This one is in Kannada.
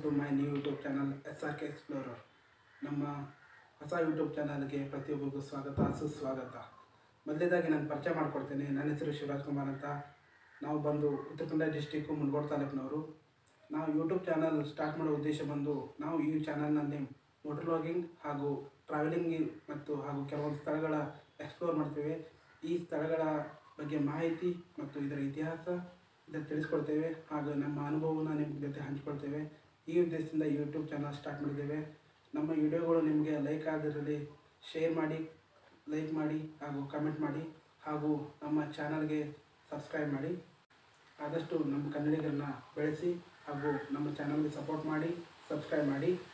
to my new YouTube channel S R K explorer ನಮ್ಮ ಹೊಸ ಯೂಟ್ಯೂಬ್ ಚಾನಲ್ಗೆ ಪ್ರತಿಯೊಬ್ಬರಿಗೂ ಸ್ವಾಗತ ಸುಸ್ವಾಗತ ಮೊದಲೇದಾಗಿ ನಾನು ಪರಿಚಯ ಮಾಡಿಕೊಡ್ತೇನೆ ನನ್ನ ಹೆಸರು ಶಿವರಾಜ್ ಕುಮಾರ್ ಅಂತ ನಾವು ಬಂದು ಉತ್ತರ ಕನ್ನಡ ಡಿಸ್ಟಿಕ್ಕು ಮುನ್ಗೋಡ್ ತಾಲೂಕಿನವರು ನಾವು ಯೂಟ್ಯೂಬ್ ಚಾನಲ್ ಸ್ಟಾರ್ಟ್ ಮಾಡೋ ಉದ್ದೇಶ ಬಂದು ನಾವು ಈ ಚಾನಲ್ನಲ್ಲಿ ಮೋಟರ್ ವ್ಲಾಗಿಂಗ್ ಹಾಗೂ ಟ್ರಾವೆಲಿಂಗ್ ಮತ್ತು ಹಾಗೂ ಕೆಲವೊಂದು ಸ್ಥಳಗಳ ಎಕ್ಸ್ಪ್ಲೋರ್ ಮಾಡ್ತೇವೆ ಈ ಸ್ಥಳಗಳ ಬಗ್ಗೆ ಮಾಹಿತಿ ಮತ್ತು ಇದರ ಇತಿಹಾಸ ಇದನ್ನು ತಿಳಿಸ್ಕೊಡ್ತೇವೆ ಹಾಗೂ ನಮ್ಮ ಅನುಭವವನ್ನು ನಿಮ್ಮ ಜೊತೆ ಹಂಚ್ಕೊಳ್ತೇವೆ ಈ ಉದ್ದೇಶದಿಂದ ಯೂಟ್ಯೂಬ್ ಚಾನಲ್ ಸ್ಟಾರ್ಟ್ ಮಾಡಿದ್ದೇವೆ ನಮ್ಮ ವಿಡಿಯೋಗಳು ನಿಮಗೆ ಲೈಕ್ ಆಗಿರಲಿ ಶೇರ್ ಮಾಡಿ ಲೈಕ್ ಮಾಡಿ ಹಾಗೂ ಕಮೆಂಟ್ ಮಾಡಿ ಹಾಗೂ ನಮ್ಮ ಚಾನಲ್ಗೆ ಸಬ್ಸ್ಕ್ರೈಬ್ ಮಾಡಿ ಆದಷ್ಟು ನಮ್ಮ ಕನ್ನಡಿಗರನ್ನ ಬೆಳೆಸಿ ಹಾಗೂ ನಮ್ಮ ಚಾನಲ್ಗೆ ಸಪೋರ್ಟ್ ಮಾಡಿ ಸಬ್ಸ್ಕ್ರೈಬ್ ಮಾಡಿ